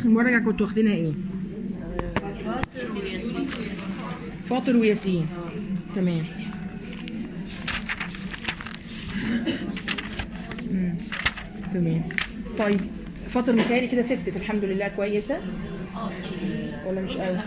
اخر مراجعه كنتوا واخدينها ايه فاطر وياسين تمام مم. تمام طيب فاطر متهيألي كده ستت الحمد لله كويسه ولا مش قوي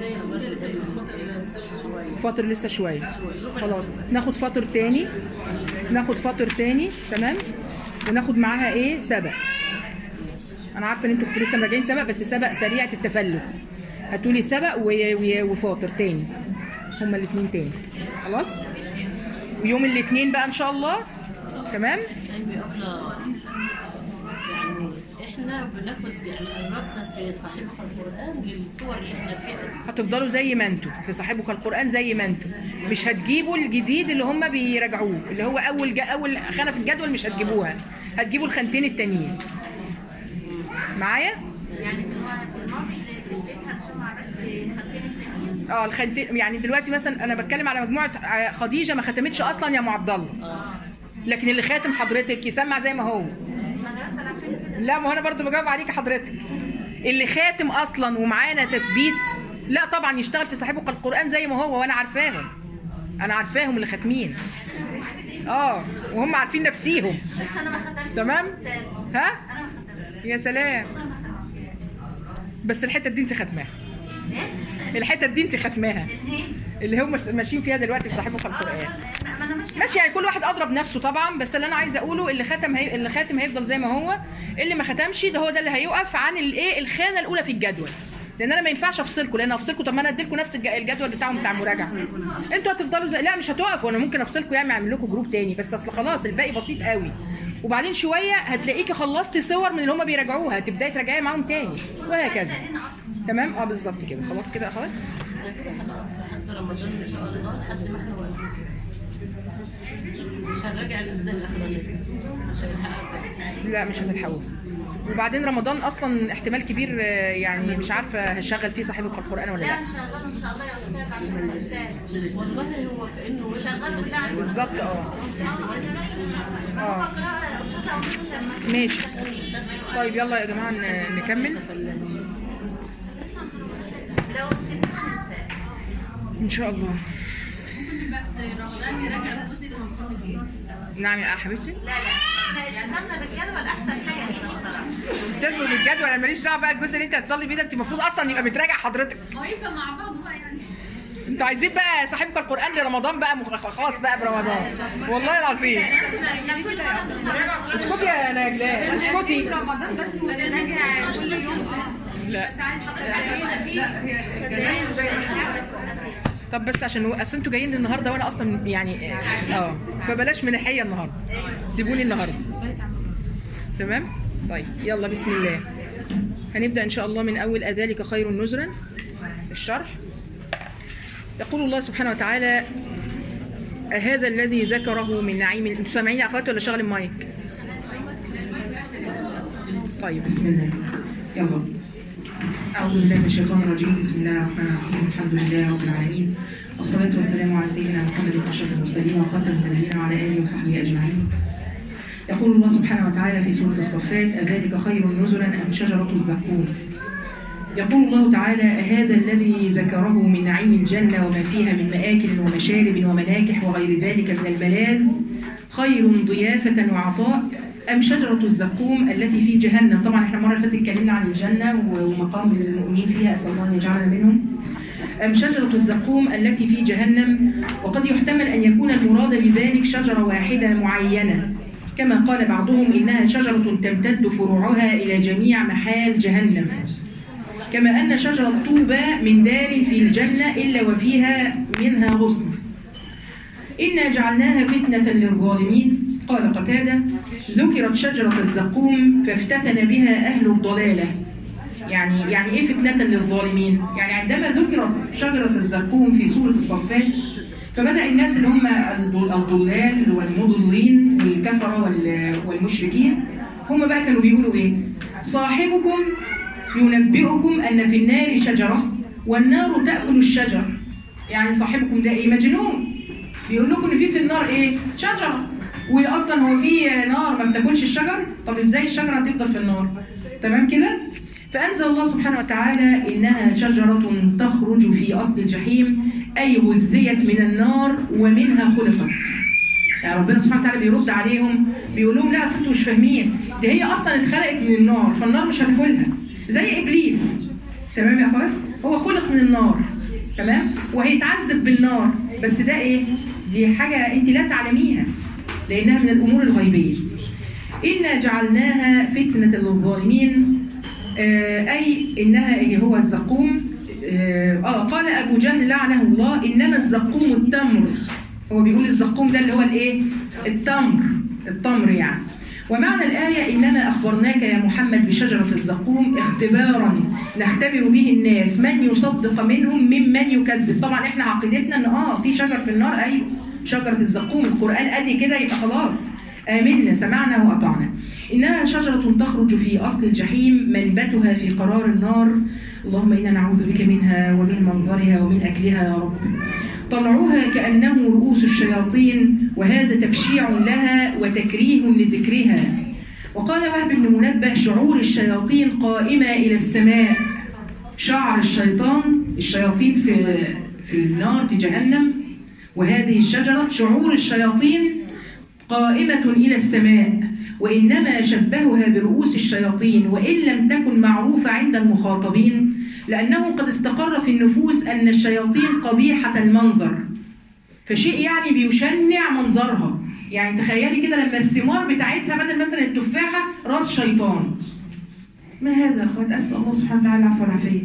فاطر لسه شويه خلاص ناخد فاطر تاني ناخد فاطر تاني تمام وناخد معاها ايه سبق انا عارفه ان انتوا كنتوا لسه مراجعين سبق بس سبق سريعه التفلت هاتولي سبق و- و- وفاطر تاني هما الاثنين تاني خلاص ويوم الاثنين بقى ان شاء الله تمام يعني أبلة يعني احنا بناخد يعني قربنا في صحيفة القرآن للصور اللي احنا فيها دي هتفضلوا زي ما انتوا في صاحبك القران زي ما انتوا مش هتجيبوا الجديد اللي هم بيراجعوه اللي هو اول جا اول خانه في الجدول مش هتجيبوها هتجيبوا الخانتين التانيين معايا يعني سواء في الماتش اللي بيفهم سمع بس خلفين اه الخانتين يعني دلوقتي مثلا انا بتكلم على مجموعه آه، خديجه ما ختمتش اصلا يا ام عبد الله لكن اللي خاتم حضرتك يسمع زي ما هو المدرسة العشان كده لا ما هو انا برضو بجاوب عليك حضرتك اللي خاتم اصلا ومعانا تثبيت لا طبعا يشتغل في صاحبك القران زي ما هو وانا عارفاهم انا عارفاهم اللي خاتمين اه وهم عارفين نفسيهم بس انا ما ختمتش تمام أستاذ. ها انا ما ختمتش يا سلام بس الحته دي انت ختماها ايه؟ الحته دي انت ختماها ايه؟ اللي هم ماشيين فيها دلوقتي في صاحبك اه القران لا، ما انا ماشيه ماشي يعني كل واحد اضرب نفسه طبعا بس اللي انا عايزه اقوله اللي ختم هي... اللي خاتم هيفضل زي ما هو اللي ما ختمش ده هو ده اللي هيقف عن الايه الخانه الاولى في الجدول لان انا ما ينفعش افصلكم لان افصلكم طب ما انا اديلكم نفس الج- الجدول بتاعهم بتاع المراجعه انتوا هتفضلوا زي لا مش هتقفوا انا ممكن افصلكم يعني اعمل لكم جروب تاني بس اصل خلاص الباقي بسيط قوي وبعدين شويه هتلاقيكي خلصتي صور من اللي هم بيراجعوها تبداي تراجعي معاهم تاني وهكذا لنا اصلا تمام اه بالظبط كده خلاص كده يا اخوات احنا كده هنقف لحد رمضان ان شاء الله لحد ما احنا واقفين كده مش هنراجع الاجزاء الاخرانيه مش هنحقق لا مش هتتحول وبعدين رمضان اصلا احتمال كبير آه، يعني مش عارفه هشغل فيه صاحبك القران ولا لا لا نشغله ان شاء الله يا استاذ عشان ما ننساش والله هو كانه شغله بالله عليك بالظبط اه اه انا رايي آه. هو قراءه يا استاذ عمرو لما ماشي طيب يلا يا جماعه ن- نكمل لو سيبنا ننساه ان شاء الله نعم يا حبيبتي لا لا احنا التزمنا بالجدول احسن حاجه لينا الصراحه التزموا بالجدول انا ماليش دعوه بقى الجزء اللي انت هتصلي بيه ده انت المفروض اصلا يبقى متراجع حضرتك هو يبقى مع بعض بقى يعني انتوا عايزين بقى صاحبك القران لرمضان بقى مخ- خلاص بقى برمضان والله العظيم احنا كل مره اسكتي يا نجلاء اسكتي رمضان بس ونراجع كل يوم لا تعالي حضرتك طب بس عشان هو اصل انتوا جايين النهارده وانا اصلا يعني اه فبلاش منحيه النهارده سيبوني النهارده تمام طيب يلا بسم الله هنبدا ان شاء الله من اول اذلك خير نزلا الشرح يقول الله سبحانه وتعالى هذا الذي ذكره من نعيم انتوا سامعين يا اخوات ولا شغل المايك طيب بسم الله يلا أعوذ بالله من الشيطان الرجيم بسم الله الرحمن الرحيم الحمد لله رب العالمين والصلاة والسلام على سيدنا محمد أشرف المرسلين وخاتم النبيين وعلى آله وصحبه أجمعين يقول الله سبحانه وتعالى في سورة الصفات أذلك خير نزلا أم شجرة الزقوم يقول الله تعالى هذا الذي ذكره من نعيم الجنة وما فيها من مآكل ومشارب ومناكح وغير ذلك من الملاذ خير ضيافة وعطاء أم شجرة الزقوم التي في جهنم طبعا احنا المرة اللي فاتت اتكلمنا عن الجنة ومقام المؤمنين فيها أسأل الله أن يجعلنا منهم أم شجرة الزقوم التي في جهنم وقد يحتمل أن يكون المراد بذلك شجرة واحدة معينة كما قال بعضهم إنها شجرة تمتد فروعها إلى جميع محال جهنم كما أن شجرة طوبى من دار في الجنة إلا وفيها منها غصن إنا جعلناها فتنة للظالمين قال قتادة ذكرت شجرة الزقوم فافتتن بها أهل الضلالة يعني يعني إيه فتنة للظالمين؟ يعني عندما ذكرت شجرة الزقوم في سورة الصفات فبدأ الناس اللي هم الضل- الضلال والمضلين والكفرة وال- والمشركين هم بقى كانوا بيقولوا إيه؟ صاحبكم ينبئكم أن في النار شجرة والنار تأكل الشجر يعني صاحبكم ده إيه مجنون بيقول لكم إن في في النار إيه شجرة وأصلا هو في نار ما بتاكلش الشجر طب إزاي الشجرة هتفضل في النار تمام كده فأنزل الله سبحانه وتعالى إنها شجرة تخرج في أصل الجحيم أي غذيت من النار ومنها خلقت يعني ربنا سبحانه وتعالى بيرد عليهم بيقول لهم لا أصل انتوا مش فاهمين ده هي أصلا اتخلقت من النار فالنار مش هتاكلها زي إبليس تمام يا أخوات هو خلق من النار تمام وهيتعذب بالنار بس ده إيه دي حاجة أنت لا تعلميها لأنها من الأمور الغيبية إنا جعلناها فتنة للظالمين آه، أي إنها إيه هو الزقوم آه آه، قال أبو جهل لعنه الله إنما الزقوم التمر هو بيقول الزقوم ده اللي هو الإيه التمر التمر يعني ومعنى الآية إنما أخبرناك يا محمد بشجرة الزقوم اختبارا نختبر به الناس من يصدق منهم ممن يكذب طبعا احنا عقيدتنا ان اه في شجر في النار ايوه شجرة الزقوم القرآن قال لي كده يبقى خلاص آمنا سمعنا وأطعنا إنها شجرة تخرج في أصل الجحيم منبتها في قرار النار اللهم إنا نعوذ بك منها ومن منظرها ومن أكلها يا رب طلعها كأنه رؤوس الشياطين وهذا تبشيع لها وتكريه لذكرها وقال وهب بن منبه شعور الشياطين قائمة إلى السماء شعر الشيطان الشياطين في في النار في جهنم وهذه الشجرة شعور الشياطين قائمة إلى السماء وإنما شبهها برؤوس الشياطين وإن لم تكن معروفة عند المخاطبين لأنه قد استقر في النفوس أن الشياطين قبيحة المنظر فشيء يعني بيشنع منظرها يعني تخيلي كده لما الثمار بتاعتها بدل مثلا التفاحة راس شيطان ما هذا يا أخوات أسأل الله سبحانه وتعالى العفو والعافية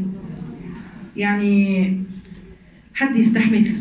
يعني حد يستحملها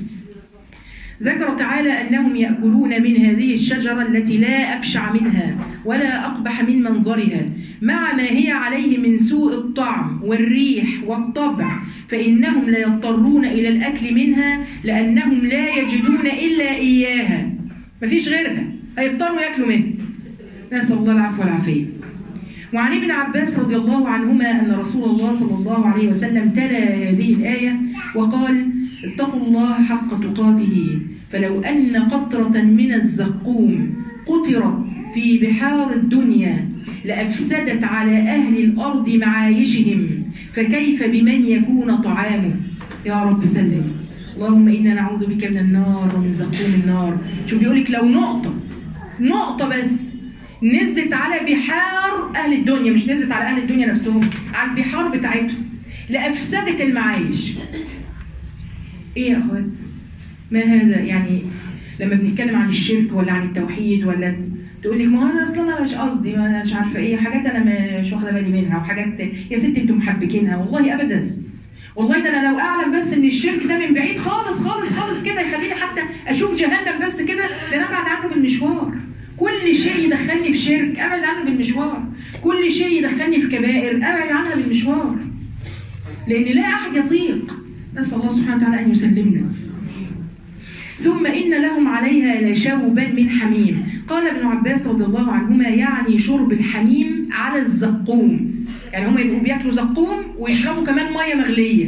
ذكر تعالى أنهم يأكلون من هذه الشجرة التي لا أبشع منها ولا أقبح من منظرها مع ما هي عليه من سوء الطعم والريح والطبع فإنهم لا يضطرون إلى الأكل منها لأنهم لا يجدون إلا إياها مفيش غيرها هيضطروا يأكلوا منها نسأل الله العفو والعافية وعن ابن عباس رضي الله عنهما أن رسول الله صلى الله عليه وسلم تلا هذه الآية وقال اتقوا الله حق تقاته فلو أن قطرة من الزقوم قطرت في بحار الدنيا لأفسدت على أهل الأرض معايشهم فكيف بمن يكون طعامه يا رب سلم اللهم إنا نعوذ بك من النار ومن زقوم النار شوف بيقولك لو نقطة نقطة بس نزلت على بحار أهل الدنيا مش نزلت على أهل الدنيا نفسهم على البحار بتاعتهم لأفسدت المعايش إيه يا أخوات ما هذا يعني لما بنتكلم عن الشرك ولا عن التوحيد ولا تقول لك ما هو انا اصلا انا مش قصدي ما انا مش عارفه ايه حاجات انا مش واخده بالي منها وحاجات يا ست انتم محبكينها والله ابدا والله ده انا لو اعلم بس ان الشرك ده من بعيد خالص خالص خالص كده يخليني حتى اشوف جهنم بس كده ده انا ابعد عنه بالمشوار كل شيء يدخلني في شرك ابعد عنه بالمشوار كل شيء يدخلني في كبائر ابعد عنها بالمشوار لان لا احد يطيق نسال الله سبحانه وتعالى ان يسلمنا ثم إن لهم عليها لشوبا من حميم قال ابن عباس رضي الله عنهما يعني شرب الحميم على الزقوم يعني هم يبقوا بياكلوا زقوم ويشربوا كمان ميه مغليه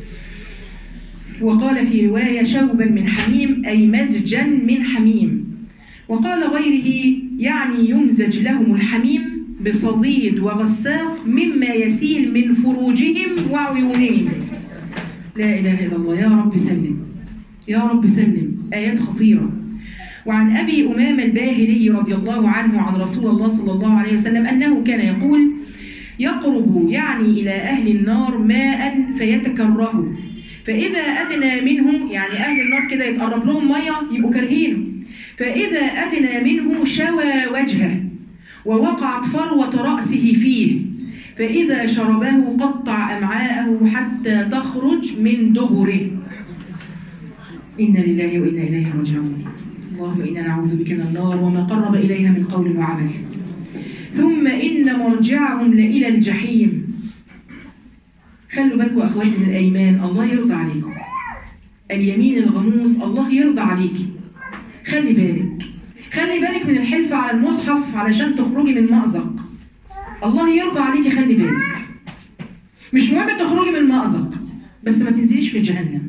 وقال في روايه شوبا من حميم اي مزجا من حميم وقال غيره يعني يمزج لهم الحميم بصديد وغساق مما يسيل من فروجهم وعيونهم لا اله الا الله يا رب سلم يا رب سلم آيات خطيرة وعن أبي أمامة الباهلي رضي الله عنه عن رسول الله صلى الله عليه وسلم أنه كان يقول يقرب يعني إلى أهل النار ماء فيتكره فإذا أدنى منه يعني أهل النار كده يتقرب لهم مية يبقوا كارهينه فإذا أدنى منه شوى وجهه ووقعت فروة رأسه فيه فإذا شربه قطع أمعاءه حتى تخرج من دبره إنا لله وإنا إليه راجعون اللهم إنا نعوذ بك من النار وما قرب إليها من قول وعمل ثم إن مرجعهم لإلى الجحيم خلوا بالكم أخواتي من الأيمان الله يرضى عليكم اليمين الغموس الله يرضى عليكي خلي بالك خلي بالك من الحلف على المصحف علشان تخرجي من مأزق الله يرضى عليكي خلي بالك مش مهم تخرجي من مأزق بس ما تنزليش في جهنم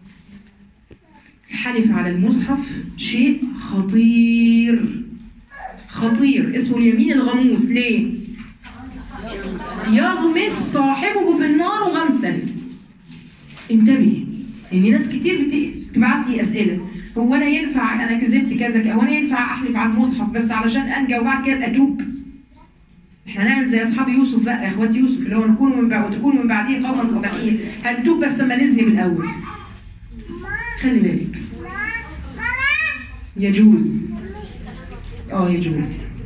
الحلف على المصحف شيء خطير خطير اسمه اليمين الغموس ليه يغمس صاحبه في النار غمسا انتبهي ان ناس كتير بت- بتبعت لي اسئله هو انا ينفع انا كذبت كذا كذا هو انا ينفع احلف على المصحف بس علشان انجى وبعد كده اتوب احنا هنعمل زي اصحاب يوسف بقى يا اخوات يوسف اللي هو نكون من بعد وتكونوا من بعده قوما صالحين هنتوب بس لما نزني من الاول خلي بالك يجوز اه يجوز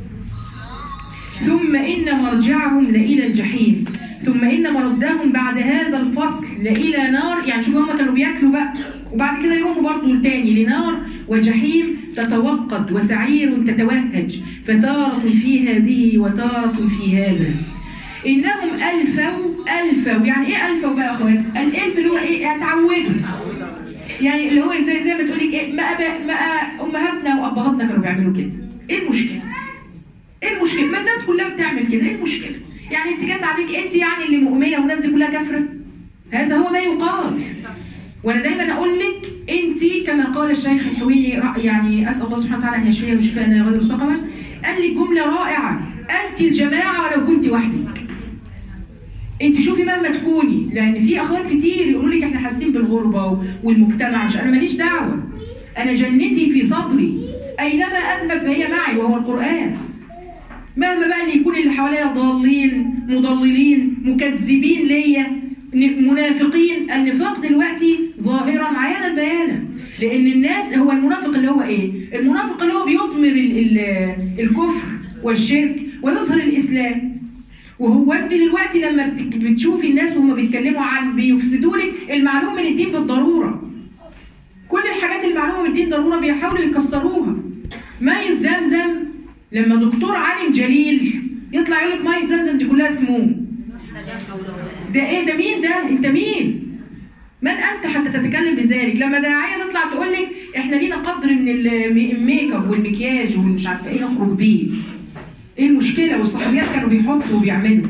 ثم إن مرجعهم لإلى الجحيم ثم إن مردهم بعد هذا الفصل لإلى نار يعني شوفوا هم كانوا بياكلوا بقى وبعد كده يروحوا برضه تاني لنار وجحيم تتوقد وسعير تتوهج فتارة في هذه وتارة في هذا إنهم ألفوا ألفوا يعني إيه ألفوا بقى يا أخوات؟ الألف اللي هو إيه؟ اتعودوا يعني اللي هو زي زي ما تقول لك ايه ما أبا ما امهاتنا وابهاتنا كانوا بيعملوا كده ايه المشكله ايه المشكله ما الناس كلها بتعمل كده ايه المشكله يعني انت جت عليك انت يعني اللي مؤمنه والناس دي كلها كافره هذا هو ما يقال وانا دايما اقول لك انت كما قال الشيخ الحويني رأ- يعني اسال الله سبحانه وتعالى ان يشفيه وشفاء لا يغادر سقما قال لك جمله رائعه انت الجماعه ولو كنت وحدك انت شوفي مهما تكوني لان في اخوات كتير يقولوا لك احنا حاسين بالغربه والمجتمع مش انا ماليش دعوه انا جنتي في صدري اينما اذهب فهي معي وهو القران مهما بقى اللي يكون اللي حواليا ضالين مضللين مكذبين ليا ن- منافقين النفاق دلوقتي ظاهرا عيانا بيانا لان الناس هو المنافق اللي هو ايه المنافق اللي هو بيضمر ال- ال- الكفر والشرك ويظهر الاسلام وهو انت دلوقتي لما بت- بتشوفي الناس وهم بيتكلموا عن بيفسدوا لك المعلوم من الدين بالضروره كل الحاجات المعلومه من الدين ضروره بيحاولوا يكسروها ميه زمزم لما دكتور عالم جليل يطلع يقول لك ميه زمزم دي كلها سموم ده ايه ده مين ده انت مين من انت حتى تتكلم بذلك لما داعيه تطلع تقول لك احنا لينا قدر من المي- الميك اب والمكياج والمش عارفه ايه نخرج بيه ايه المشكله والصحفيات كانوا بيحطوا وبيعملوا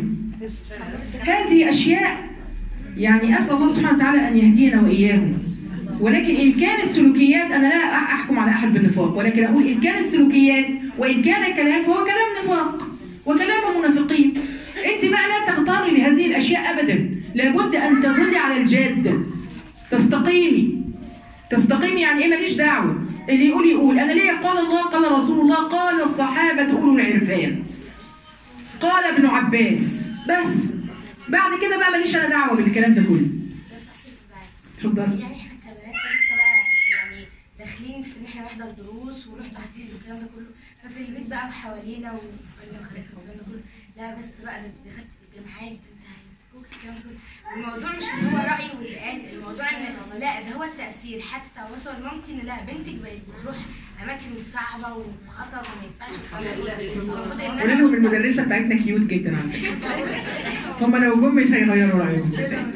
هذه اشياء يعني اسال الله سبحانه وتعالى ان يهدينا واياهم ولكن ان كانت سلوكيات انا لا احكم على احد بالنفاق ولكن اقول ان كانت سلوكيات وان كان كلام فهو كلام نفاق وكلام منافقين انت بقى لا تغتري بهذه الاشياء ابدا لابد ان تظلي على الجاده تستقيمي تستقيمي يعني ايه ماليش دعوه اللي يقول يقول انا ليه قال الله قال رسول الله قال الصحابه اولو العرفان قال ابن عباس بس بعد كده بقى ماليش انا دعوه بالكلام ده كله اتفضلي يعني احنا كبنات لسه بقى يعني داخلين في ان احنا نحضر دروس ونروح تحفيظ والكلام ده كله ففي البيت بقى وحوالينا وقلنا خالتنا والكلام ده كله لا بس بقى ده انت دخلت في الجامعات انت هيمسكوك الكلام ده كله الموضوع مش ان هو راي واتقال الموضوع ان لا ده هو التاثير حتى وصل مامتي ان لا بنتك بقت بتروح اماكن صعبه وخطر وما ينفعش الكلام ده المفروض ان قولي انا لهم المدرسه بتاعتنا كيوت جدا على فكره هم لو جم مش هيغيروا رايهم صدقني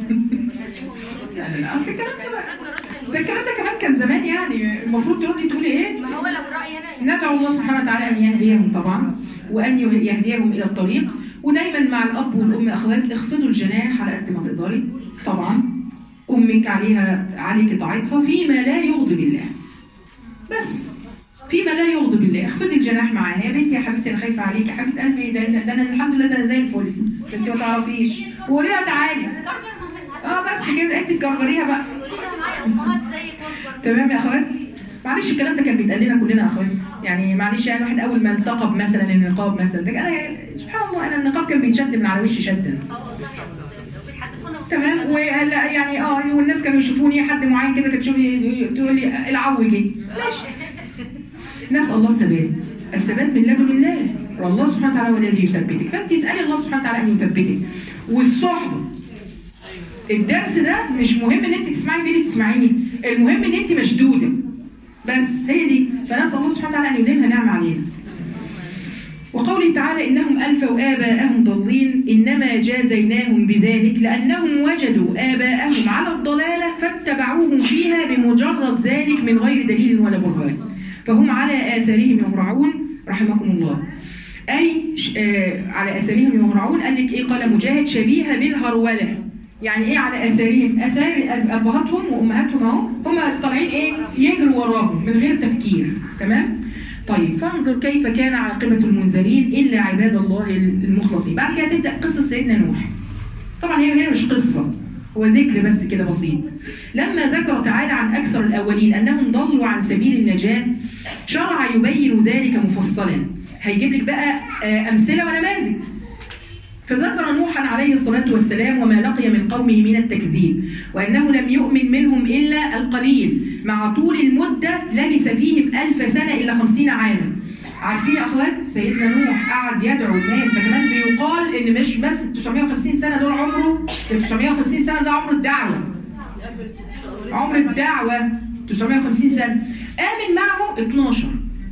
لا لا لا اصل الكلام ده بقى- المفروض نرد ده نقول الكلام ده كمان كان زمان يعني المفروض تردي تقولي ايه ما هو لو رايي انا ندعو الله سبحانه وتعالى ان يهديهم طبعا وان يهديهم الى الطريق ودايما مع الاب والام اخوات اخفضوا الجناح على قد ما تقدري طبعا امك عليها عليك طاعتها فيما لا يغضب الله بس فيما لا يغضب الله اخفضي الجناح معاها يا بنتي يا حبيبتي انا خايفه عليك يا حبيبه قلبي ده, ده انا الحمد لله ده أنا زي الفل ده انت ما تعرفيش وقولي لها تعالي اه بس كده انت تجرجريها بقى معايا امهات زيك واكبر تمام يا اخوات معلش الكلام ده كان بيتقال لنا كلنا يا اخوات يعني معلش يعني واحد اول ما انتقب مثلا النقاب مثلا ده انا سبحان الله انا النقاب كان بيتشد من على وشي شدا تمام ولا يعني اه والناس كانوا يشوفوني حد معين كده كانت تشوفني تقول لي العو جه ماشي نسال الله الثبات الثبات من لدن الله والله سبحانه وتعالى هو الذي يثبتك فانت اسالي الله سبحانه وتعالى ان يثبتك والصحبه الدرس ده مش مهم ان انت تسمعي مين اللي تسمعيه المهم ان انت مشدوده بس هي دي فنسال الله سبحانه وتعالى ان يديمها نعمه علينا وقوله تعالى إنهم ألفوا آباءهم ضالين إنما جازيناهم بذلك لأنهم وجدوا آباءهم على الضلالة فاتبعوهم فيها بمجرد ذلك من غير دليل ولا برهان فهم على آثارهم يهرعون رحمكم الله أي ش- آه على آثارهم يهرعون قال لك إيه قال مجاهد شبيهة بالهرولة يعني إيه على آثارهم آثار أب- أبهاتهم وأمهاتهم أهو هم طالعين إيه يجروا وراهم من غير تفكير تمام طيب فانظر كيف كان عاقبة المنذرين إلا عباد الله المخلصين بعد كده تبدأ قصة سيدنا نوح طبعا هي هنا مش قصة هو ذكر بس كده بسيط لما ذكر تعالى عن أكثر الأولين أنهم ضلوا عن سبيل النجاة شرع يبين ذلك مفصلا هيجيب لك بقى آه، أمثلة ونماذج فذكر نوحا عليه الصلاة والسلام وما لقي من قومه من التكذيب وأنه لم يؤمن منهم إلا القليل مع طول المدة لبث فيهم ألف سنة إلا خمسين عاما عارفين يا أخوات سيدنا نوح قعد يدعو الناس ده كمان بيقال إن مش بس 950 سنة دول عمره ال 950 سنة ده عمر الدعوة عمر الدعوة 950 سنة آمن معه 12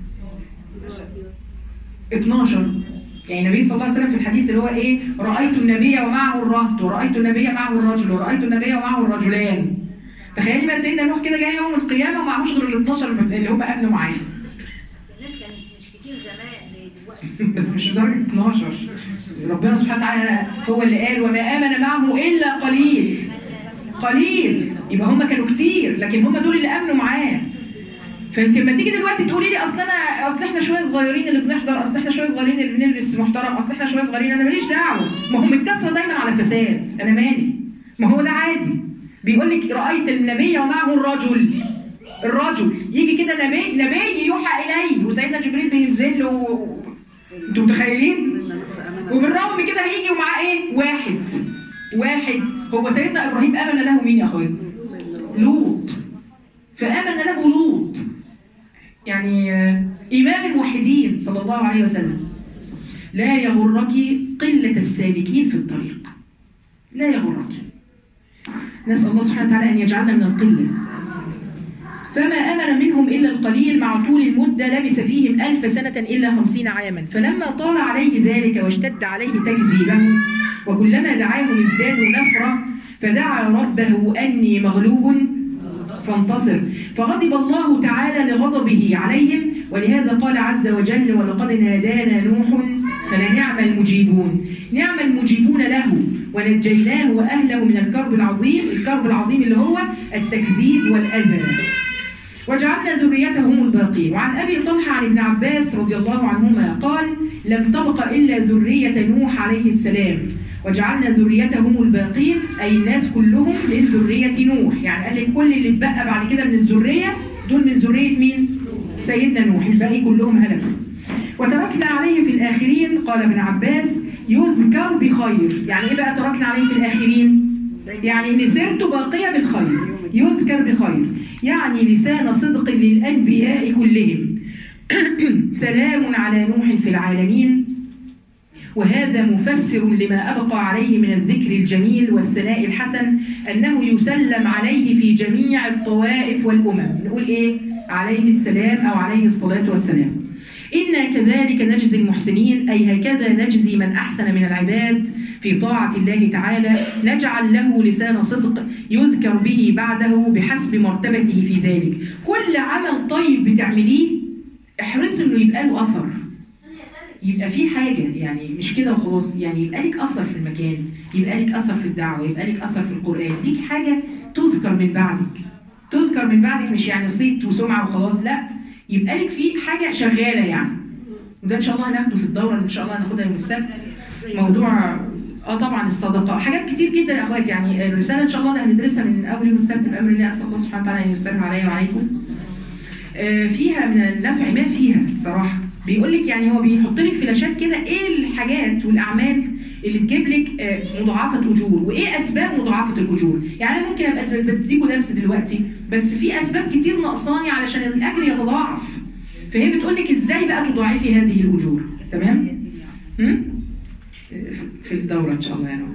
12 يعني النبي صلى الله عليه وسلم في الحديث اللي هو ايه رأيت النبي ومعه الرهط ورأيت النبي معه الرجل ورأيت النبي ومعه الرجلان تخيلي بقى سيدنا نوح كده جاي يوم القيامة ومعهوش غير ال 12 اللي هم امنوا معاه بس الناس كانت مش كتير زمان زي دلوقتي بس مش لدرجة 12 ربنا سبحانه وتعالى هو اللي قال وما آمن معه إلا قليل قليل يبقى هم كانوا كتير لكن هم دول اللي امنوا معاه فانت لما تيجي دلوقتي تقولي لي اصل انا اصل احنا شويه صغيرين اللي بنحضر اصل احنا شويه صغيرين اللي بنلبس محترم اصل احنا شويه صغيرين انا ماليش دعوه ما هو متكسره دايما على فساد انا مالي ما هو ده عادي بيقول لك رايت النبي ومعه الرجل الرجل يجي كده نبي نبي يوحى اليه وسيدنا جبريل بينزل له انتوا متخيلين وبالرغم من كده هيجي ومعاه ايه واحد واحد هو سيدنا ابراهيم امن له مين يا اخوات لوط فامن له لوط يعني آه، امام الموحدين صلى الله عليه وسلم لا يغرك قله السالكين في الطريق لا يغرك نسال الله سبحانه وتعالى ان يجعلنا من القله فما أمن منهم إلا القليل مع طول المدة لبث فيهم ألف سنة إلا خمسين عاما فلما طال عليه ذلك واشتد عليه تكذيبهم وكلما دعاهم ازدادوا نفرة فدعا ربه أني مغلوب فانتصر فغضب الله تعالى لغضبه عليهم ولهذا قال عز وجل ولقد نادانا نوح فلنعم المجيبون نعم المجيبون له ونجيناه وأهله من الكرب العظيم الكرب العظيم اللي هو التكذيب والأذى وجعلنا ذريتهم الباقين وعن ابي طلحه عن ابن عباس رضي الله عنهما قال لم تبق الا ذريه نوح عليه السلام وجعلنا ذريتهم الباقين اي الناس كلهم من ذريه نوح يعني قال لك كل اللي اتبقى بعد كده من الذريه دول من ذريه مين؟ سيدنا نوح الباقي كلهم هلكوا وتركنا عليه في الاخرين قال ابن عباس يذكر بخير يعني ايه بقى تركنا عليه في الاخرين؟ يعني ان سيرته باقيه بالخير يذكر بخير يعني لسان صدق للانبياء كلهم سلام على نوح في العالمين وهذا مفسر لما أبقى عليه من الذكر الجميل والثناء الحسن أنه يسلم عليه في جميع الطوائف والأمم نقول إيه؟ عليه السلام أو عليه الصلاة والسلام إنا كذلك نجزي المحسنين أي هكذا نجزي من أحسن من العباد في طاعة الله تعالى نجعل له لسان صدق يذكر به بعده بحسب مرتبته في ذلك كل عمل طيب بتعمليه احرص انه يبقى له اثر يبقى في حاجة يعني مش كده وخلاص يعني يبقى لك أثر في المكان يبقى لك أثر في الدعوة يبقى لك أثر في القرآن ليك حاجة تذكر من بعدك تذكر من بعدك مش يعني صيت وسمعة وخلاص لا يبقى لك في حاجة شغالة يعني وده إن شاء الله هناخده في الدورة إن شاء الله هناخدها يوم السبت موضوع اه طبعا الصدقه حاجات كتير جدا يا اخوات يعني الرساله ان شاء الله اللي هندرسها من اول يوم السبت بامر الله اسال الله سبحانه وتعالى ان ييسرها عليا وعليكم آه، فيها من النفع ما فيها صراحه بيقول لك يعني هو بيحط لك فلاشات كده ايه الحاجات والاعمال اللي تجيب لك آه، مضاعفه اجور وايه اسباب مضاعفه الاجور يعني انا ممكن ابقى بديكوا درس دلوقتي بس في اسباب كتير ناقصاني علشان الاجر يتضاعف فهي بتقول لك ازاي بقى تضاعفي هذه الاجور تمام هم؟ في الدورة إن شاء الله يعني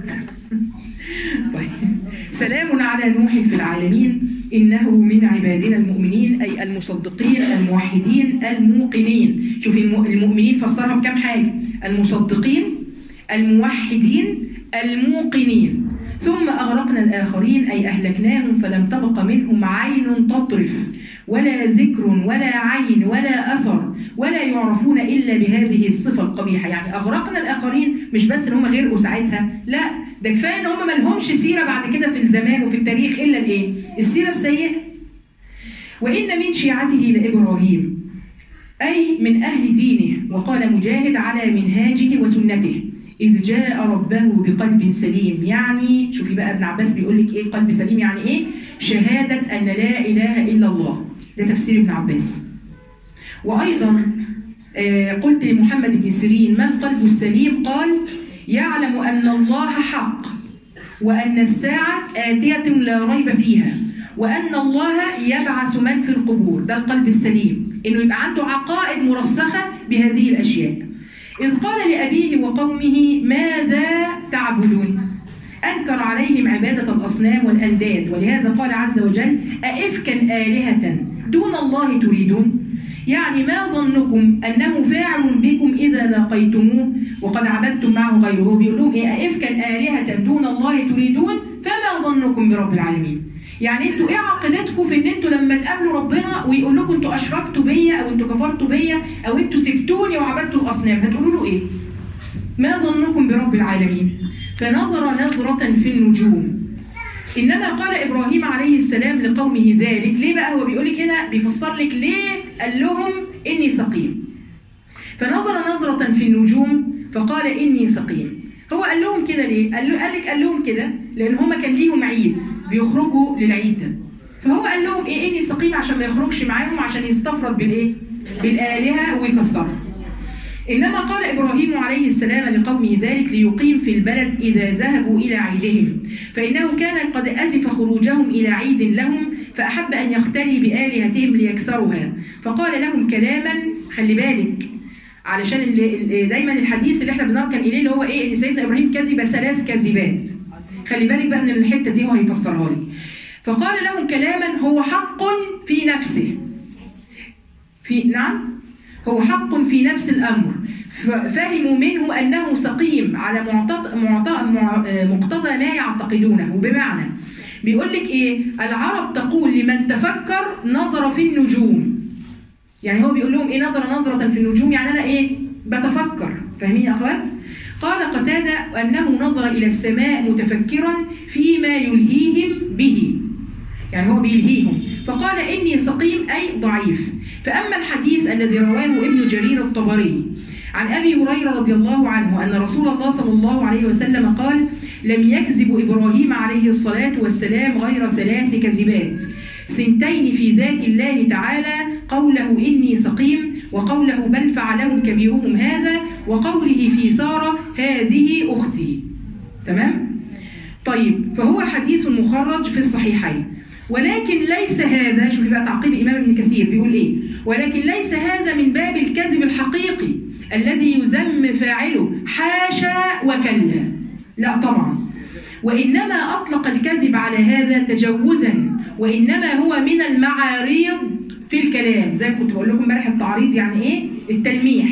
طيب سلام على نوح في العالمين إنه من عبادنا المؤمنين أي المصدقين الموحدين الموقنين شوفي الم- المؤمنين فسرها بكم حاجة المصدقين الموحدين الموقنين ثم أغرقنا الآخرين أي أهلكناهم فلم تبق منهم عين تطرف ولا ذكر ولا عين ولا أثر ولا يعرفون إلا بهذه الصفة القبيحة يعني أغرقنا الآخرين مش بس إن هم غرقوا ساعتها لا ده كفاية إن هم ملهمش سيرة بعد كده في الزمان وفي التاريخ إلا الإيه؟ السيرة السيئة وإن من شيعته لإبراهيم أي من أهل دينه وقال مجاهد على منهاجه وسنته إذ جاء ربه بقلب سليم يعني شوفي بقى ابن عباس بيقول لك إيه قلب سليم يعني إيه شهادة أن لا إله إلا الله ده تفسير ابن عباس وأيضا آه، قلت لمحمد بن سيرين ما القلب السليم قال يعلم أن الله حق وأن الساعة آتية لا ريب فيها وأن الله يبعث من في القبور ده القلب السليم إنه يبقى عنده عقائد مرسخة بهذه الأشياء إذ قال لأبيه وقومه ماذا تعبدون أنكر عليهم عبادة الأصنام والأنداد ولهذا قال عز وجل أئفكا آلهة دون الله تريدون يعني ما ظنكم أنه فاعل بكم إذا لقيتموه وقد عبدتم معه غيره هو بيقول لهم إيه أئفكا آلهة دون الله تريدون فما ظنكم برب العالمين يعني انتوا ايه عقيدتكم في ان انتوا لما تقابلوا ربنا ويقول لكم انتوا اشركتوا بيا او انتوا كفرتوا بيا او انتوا سبتوني وعبدتوا الاصنام هتقولوا له ايه؟ ما ظنكم برب العالمين؟ فنظر نظرة في النجوم انما قال ابراهيم عليه السلام لقومه ذلك ليه بقى هو بيقول لك هنا بيفسر لك ليه قال لهم اني سقيم فنظر نظرة في النجوم فقال اني سقيم هو قال لهم كده ليه؟ قال له قال لك قال لهم كده لان هما كان ليهم عيد بيخرجوا للعيد ده فهو قال لهم ايه اني سقيم عشان ما يخرجش معاهم عشان يستفرد بالايه؟ بالالهه ويكسرها. انما قال ابراهيم عليه السلام لقومه ذلك ليقيم في البلد اذا ذهبوا الى عيدهم فانه كان قد اسف خروجهم الى عيد لهم فاحب ان يختلي بالهتهم ليكسرها فقال لهم كلاما خلي بالك علشان اللي اللي دايما الحديث اللي احنا بنركن اليه اللي هو ايه ان سيدنا ابراهيم كذب ثلاث كذبات خلي بالك بقى من الحته دي هو هيفسرها لي فقال لهم كلاما هو حق في نفسه في نعم هو حق في نفس الامر ف- فهموا منه انه سقيم على معتق- معت- مع- مقتضى ما يعتقدونه بمعنى بيقول لك ايه العرب تقول لمن تفكر نظر في النجوم يعني هو بيقول لهم ايه نظر نظرة في النجوم يعني انا ايه بتفكر فاهمين يا اخوات قال قتادة انه نظر الى السماء متفكرا فيما يلهيهم به يعني هو بيلهيهم فقال اني سقيم اي ضعيف فاما الحديث الذي رواه ابن جرير الطبري عن ابي هريره رضي الله عنه ان رسول الله صلى الله عليه وسلم قال لم يكذب ابراهيم عليه الصلاه والسلام غير ثلاث كذبات ثنتين في ذات الله تعالى قوله إني سقيم وقوله بل فعلهم كبيرهم هذا وقوله في سارة هذه أختي تمام؟ طيب فهو حديث مخرج في الصحيحين ولكن ليس هذا شوفي بقى تعقيب الإمام ابن كثير بيقول إيه ولكن ليس هذا من باب الكذب الحقيقي الذي يذم فاعله حاشا وكلا لا طبعا وإنما أطلق الكذب على هذا تجوزا وإنما هو من المعاريض في الكلام زي ما كنت بقول لكم امبارح التعريض يعني إيه؟ التلميح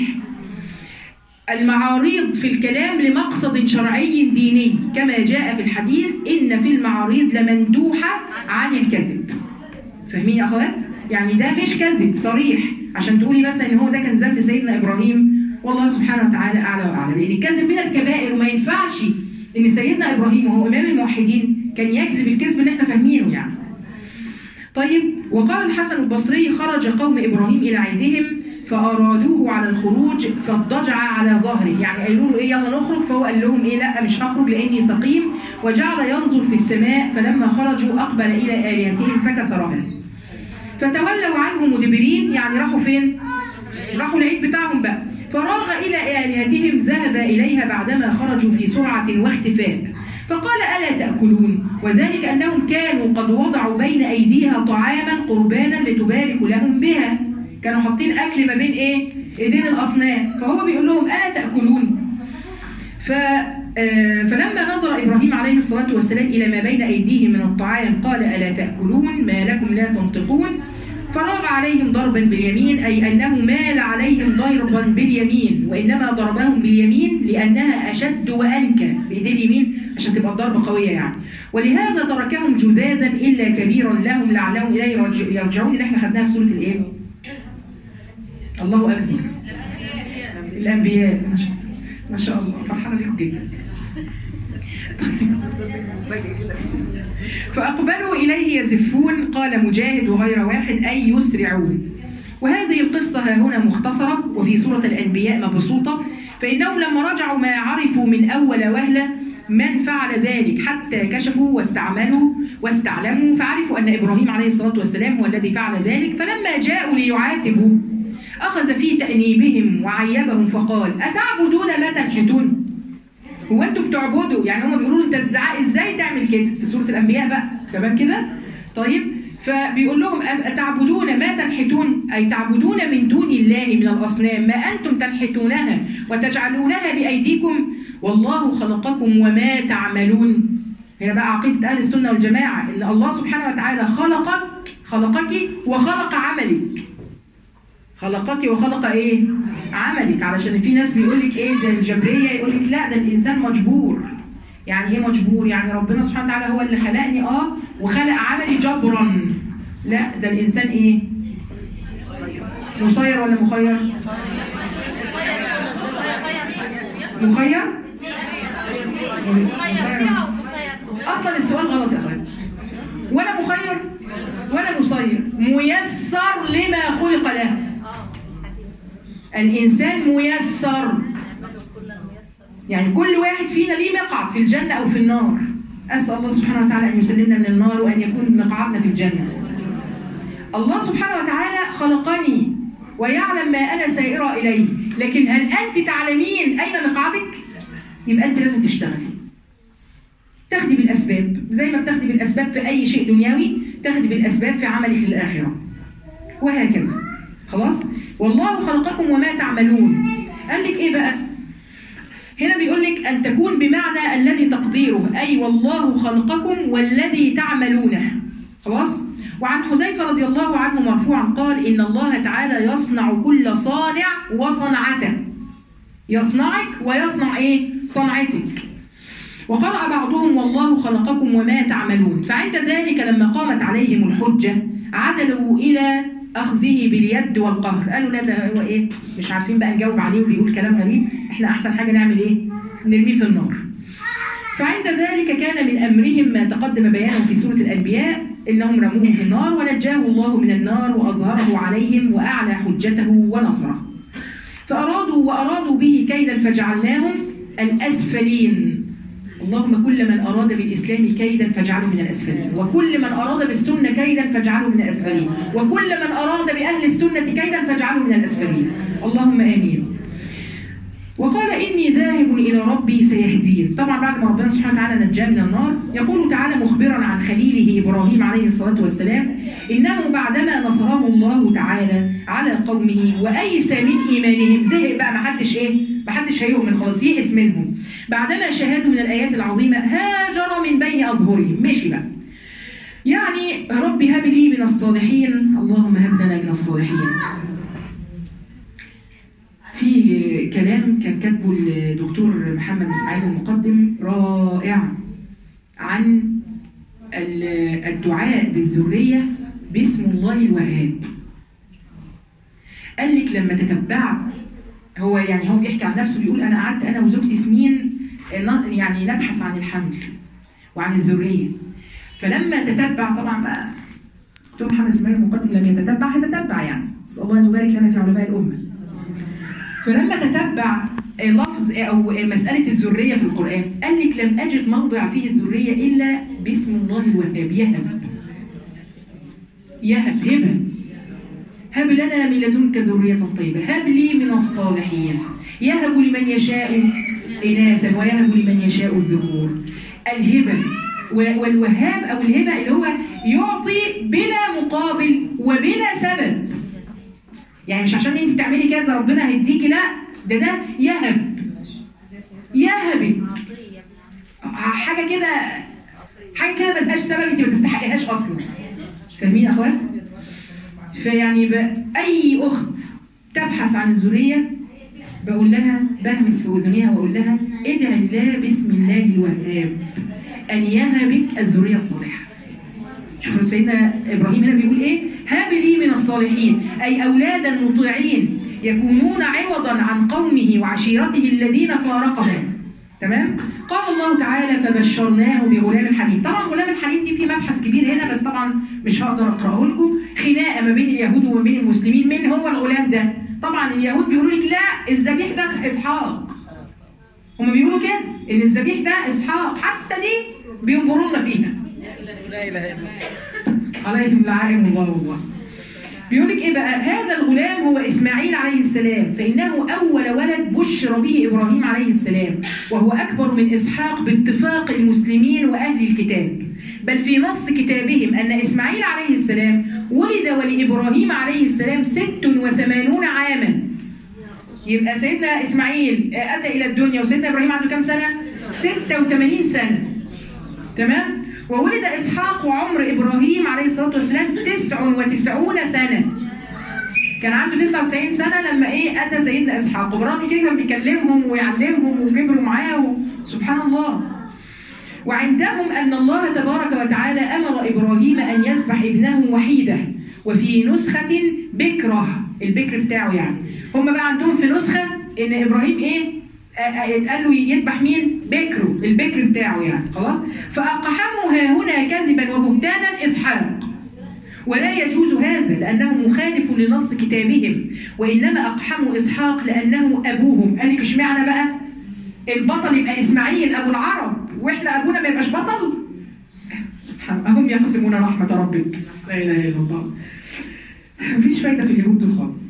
المعاريض في الكلام لمقصد شرعي ديني كما جاء في الحديث إن في المعاريض لمندوحة عن الكذب فاهمين يا أخوات؟ يعني ده مش كذب صريح عشان تقولي مثلا إن هو ده كان ذنب سيدنا إبراهيم والله سبحانه وتعالى أعلى وأعلم لأن الكذب من الكبائر وما ينفعش إن سيدنا إبراهيم وهو إمام الموحدين كان يكذب الكذب اللي إحنا فاهمينه يعني طيب وقال الحسن البصري خرج قوم إبراهيم إلى عيدهم فأرادوه على الخروج فاضطجع على ظهره يعني قالوا له إيه يلا نخرج فهو قال لهم إيه لا مش هخرج لأني سقيم وجعل ينظر في السماء فلما خرجوا أقبل إلى آلهتهم فكسرها فتولوا عنه مدبرين يعني راحوا فين؟ راحوا العيد بتاعهم بقى فراغ إلى آلهتهم ذهب إليها بعدما خرجوا في سرعة واختفاء فقال ألا تأكلون وذلك أنهم كانوا قد وضعوا بين أيديها طعاما قربانا لتبارك لهم بها كانوا حاطين أكل ما بين إيه؟ إيدين الأصنام فهو بيقول لهم ألا تأكلون ف آه، فلما نظر إبراهيم عليه الصلاة والسلام إلى ما بين أيديهم من الطعام قال ألا تأكلون ما لكم لا تنطقون فراغ عليهم ضربا باليمين أي أنه مال عليهم ضربا باليمين وإنما ضربهم باليمين لأنها أشد وأنكى بإيدي اليمين عشان تبقى الضربة قوية يعني ولهذا تركهم جذاذا إلا كبيرا لهم لعلهم إليه يرج- يرجعون اللي احنا خدناها في سورة الإيه؟ الله أكبر الأنبياء ما شاء ما شاء الله فرحانة بيكم جدا فأقبلوا إليه يزفون قال مجاهد وغير واحد أي يسرعون وهذه القصة ها هنا مختصرة وفي سورة الأنبياء مبسوطة فإنهم لما رجعوا ما عرفوا من أول وهلة من فعل ذلك حتى كشفوا واستعملوا واستعلموا فعرفوا أن إبراهيم عليه الصلاة والسلام هو الذي فعل ذلك فلما جاءوا ليعاتبوا أخذ في تأنيبهم وعيبهم فقال أتعبدون ما تنحتون هو انتوا بتعبدوا يعني هم بيقولوا له انت ازاي ازاي تعمل كده في سوره الانبياء بقى تمام كده طيب فبيقول لهم أف- أتعبدون ما تنحتون أي تعبدون من دون الله من الأصنام ما أنتم تنحتونها وتجعلونها بأيديكم والله خلقكم وما تعملون هنا بقى عقيدة أهل السنة والجماعة إن الله سبحانه وتعالى خلقك خلقك وخلق عملك خلقك وخلق ايه؟ عملك علشان في ناس بيقول لك ايه زي الجبريه يقول لك لا ده الانسان مجبور يعني ايه مجبور؟ يعني ربنا سبحانه وتعالى هو اللي خلقني اه وخلق عملي جبرا لا ده الانسان ايه؟ مسير ولا مخير؟ مخير؟ مسير اصلا السؤال غلط يا اخواتي ولا مخير ولا مسير ميسر لما خلق له الانسان ميسر يعني كل واحد فينا ليه مقعد في الجنه او في النار اسال الله سبحانه وتعالى ان يسلمنا من النار وان يكون مقعدنا في الجنه الله سبحانه وتعالى خلقني ويعلم ما انا سائره اليه لكن هل انت تعلمين اين مقعدك يبقى انت لازم تشتغلي تاخدي بالاسباب زي ما بتاخدي بالاسباب في اي شيء دنيوي تاخدي بالاسباب في عملك للاخره وهكذا خلاص والله خلقكم وما تعملون قال لك ايه بقى هنا بيقول لك ان تكون بمعنى الذي تقديره اي والله خلقكم والذي تعملونه خلاص وعن حذيفه رضي الله عنه مرفوعا قال ان الله تعالى يصنع كل صانع وصنعته يصنعك ويصنع ايه صنعتك وقرأ بعضهم والله خلقكم وما تعملون فعند ذلك لما قامت عليهم الحجة عدلوا إلى أخذه باليد والقهر قالوا لا ده هو إيه مش عارفين بقى نجاوب عليه وبيقول كلام غريب إحنا أحسن حاجة نعمل إيه نرميه في النار فعند ذلك كان من أمرهم ما تقدم بيانه في سورة الأنبياء إنهم رموه في النار ونجاه الله من النار وأظهره عليهم وأعلى حجته ونصره فأرادوا وأرادوا به كيدا فجعلناهم الأسفلين اللهم كل من أراد بالإسلام كيدا فاجعله من الأسفلين وكل من أراد بالسنة كيدا فاجعله من الأسفلين وكل من أراد بأهل السنة كيدا فاجعله من الأسفلين اللهم آمين وقال إني ذاهب إلى ربي سيهدين طبعا بعد ما ربنا سبحانه وتعالى نجاه من النار يقول تعالى مخبرا عن خليله إبراهيم عليه الصلاة والسلام إنه بعدما نصره الله تعالى على قومه وأيس من إيمانهم زهق بقى محدش إيه محدش هيؤمن خلاص يئس منهم بعدما شاهدوا من الآيات العظيمة هاجر من بين أظهرهم مشي بقى يعني رب هب لي من الصالحين اللهم هب لنا من الصالحين في كلام كان كاتبه الدكتور محمد اسماعيل المقدم رائع عن ال- الدعاء بالذرية باسم الله الوهاب قال لك لما تتبعت هو يعني هو بيحكي عن نفسه بيقول انا قعدت انا وزوجتي سنين ن- يعني نبحث عن الحمل وعن الذريه فلما تتبع طبعا بقى دكتور محمد اسماعيل المقدم لم يتتبع هيتتبع يعني نسال الله ان يبارك لنا في علماء الامه فلما تتبع لفظ او مساله الذريه في القران قال لك لم اجد موضع فيه الذريه الا باسم الله الوهاب يهب يهب هبه هب لنا من لدنك ذرية طيبة هب لي من الصالحين يهب لمن يشاء إناثا ويهب لمن يشاء الذكور الهبة و- والوهاب أو الهبة اللي هو يعطي بلا مقابل وبلا سبب يعني مش عشان انت بتعملي كذا ربنا هيديكي لا ده ده يهب يهبك حاجة كده حاجة كده ملهاش سبب انت ما تستحقيهاش أصلا فاهمين يا أخوات؟ فيعني بقى اي اخت تبحث عن الذريه بقول لها بهمس في اذنها واقول لها ادعي الله باسم الله الوهاب ان يهبك الذريه الصالحه شوفوا سيدنا ابراهيم هنا بيقول ايه هب لي من الصالحين اي اولادا مطيعين يكونون عوضا عن قومه وعشيرته الذين فارقهم تمام قال الله تعالى فبشرناه بغلام حليم طبعا غلام الحليم دي في مبحث كبير هنا بس طبعا مش هقدر اقراه لكم خناقه ما بين اليهود وما بين المسلمين مين هو الغلام ده طبعا اليهود بيقولوا لك لا الذبيح ده اسحاق هم بيقولوا كده ان الذبيح ده اسحاق حتى دي بينظروا لنا فيها لا اله الا الله عليهم لعائم الله والله بيقول لك ايه بقى هذا الغلام هو اسماعيل عليه السلام فانه اول ولد بشر به ابراهيم عليه السلام وهو اكبر من اسحاق باتفاق المسلمين واهل الكتاب بل في نص كتابهم ان اسماعيل عليه السلام ولد ولابراهيم عليه السلام ست وثمانون عاما يبقى سيدنا اسماعيل اتى الى الدنيا وسيدنا ابراهيم عنده كام سنه 86 سنه تمام وولد اسحاق وعمر ابراهيم عليه الصلاه والسلام 99 سنه كان عنده 99 سنه لما ايه اتى سيدنا اسحاق وبرغم كده كان بيكلمهم ويعلمهم وكبروا معاه سبحان الله وعندهم ان الله تبارك وتعالى امر ابراهيم ان يذبح ابنه وحيده وفي نسخه بكره البكر بتاعه يعني هم بقى عندهم في نسخه ان ابراهيم ايه اتقال له يذبح مين؟ بكره البكر بتاعه يعني خلاص فأقحموا ها هنا كذبا وبهتانا إسحاق ولا يجوز هذا لأنه مخالف لنص كتابهم وإنما أقحموا إسحاق لأنه أبوهم قال لك اشمعنى بقى؟ البطل يبقى إسماعيل أبو العرب وإحنا أبونا ما يبقاش بطل؟ سبحان الله هم يقسمون رحمة ربك لا إله إلا الله مفيش فايدة في اليهود دول خالص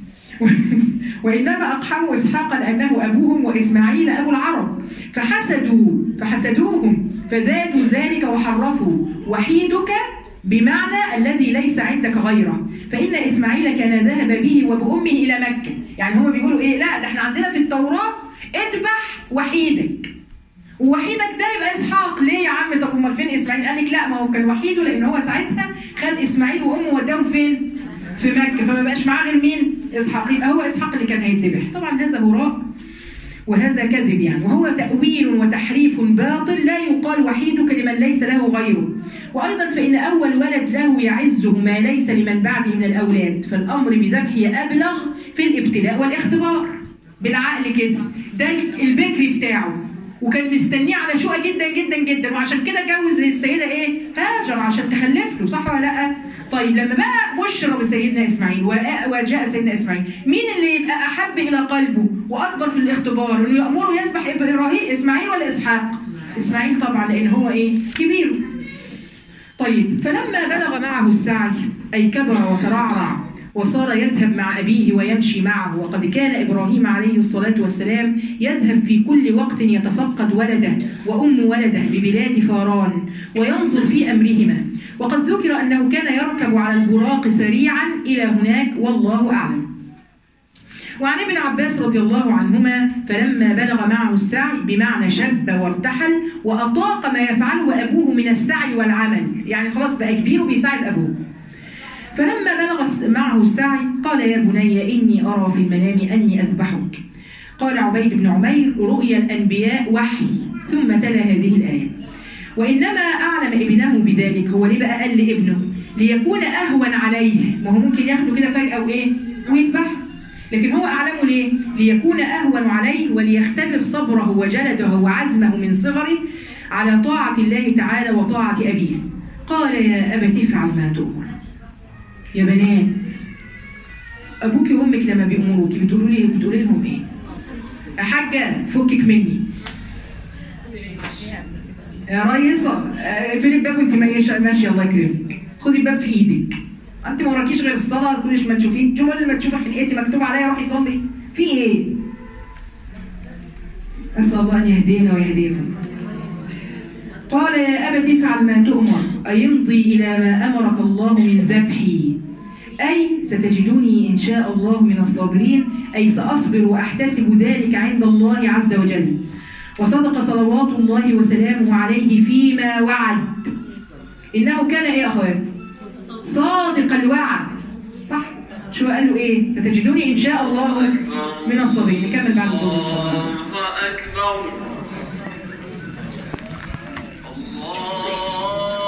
وإنما أقحموا إسحاق لأنه أبوهم وإسماعيل أبو العرب فحسدوا فحسدوهم فزادوا ذلك وحرفوا وحيدك بمعنى الذي ليس عندك غيره فإن إسماعيل كان ذهب به وبأمه إلى مكة يعني هم بيقولوا إيه لا ده احنا عندنا في التوراة اذبح وحيدك ووحيدك ده يبقى اسحاق ليه يا عم طب امال فين اسماعيل قال لك لا ما هو كان وحيده لان هو ساعتها خد اسماعيل وامه وداهم فين في مكه فما بقاش معاه غير مين اسحاق يبقى هو اسحاق اللي كان هيتذبح طبعا هذا هراء وهذا كذب يعني وهو تأويل وتحريف باطل لا يقال وحيدك لمن ليس له غيره وأيضا فإن أول ولد له يعزه ما ليس لمن بعده من الأولاد فالأمر بذبحه أبلغ في الابتلاء والاختبار بالعقل كده ده البكري بتاعه وكان مستنيه على شقه جدا جدا جدا وعشان كده جوز السيده ايه هاجر عشان تخلف له صح ولا لا طيب لما بقى بشر بسيدنا اسماعيل وجاء سيدنا اسماعيل مين اللي يبقى احب الى قلبه واكبر في الاختبار انه يامره يذبح ابراهيم اسماعيل ولا اسحاق اسماعيل طبعا لان هو ايه كبير طيب فلما بلغ معه السعي اي كبر وترعرع وصار يذهب مع أبيه ويمشي معه وقد كان إبراهيم عليه الصلاة والسلام يذهب في كل وقت يتفقد ولده وأم ولده ببلاد فاران وينظر في أمرهما وقد ذكر أنه كان يركب على البراق سريعا إلى هناك والله أعلم وعن ابن عباس رضي الله عنهما فلما بلغ معه السعي بمعنى شب وارتحل وأطاق ما يفعله أبوه من السعي والعمل يعني خلاص بقى كبير وبيساعد أبوه فلما بلغ معه السعي قال يا بني إني أرى في المنام أني أذبحك قال عبيد بن عمير رؤيا الأنبياء وحي ثم تلا هذه الآية وإنما أعلم ابنه بذلك هو ليه بقى قال لابنه ليكون أهون عليه ما هو ممكن ياخده كده فجأة وإيه ويذبحه لكن هو أعلمه ليه؟ ليكون أهون عليه وليختبر صبره وجلده وعزمه من صغره على طاعة الله تعالى وطاعة أبيه قال يا أبت افعل ما تؤمر يا بنات ابوك وامك لما بيأمروكي بتقولوا لي بتقولي لهم ايه يا حاجه فكك مني يا ريسه اقفلي الباب وانت ماشيه ماشيه الله يكرمك خدي الباب في ايدك انت ما وراكيش غير الصلاه كل ما تشوفين كل ما تشوفي خلقتي مكتوب عليا روحي صلي في ايه اسال الله ان يهدينا ويهديكم قال يا أبت افعل ما تؤمر أيمضي إلى ما أمرك الله من ذبحي أي ستجدني إن شاء الله من الصابرين أي سأصبر وأحتسب ذلك عند الله عز وجل وصدق صلوات الله وسلامه عليه فيما وعد إنه كان إيه يا أخوات صادق الوعد صح شو قال له إيه ستجدني إن شاء الله من الصابرين نكمل بعد الظهر إن شاء الله الله أكبر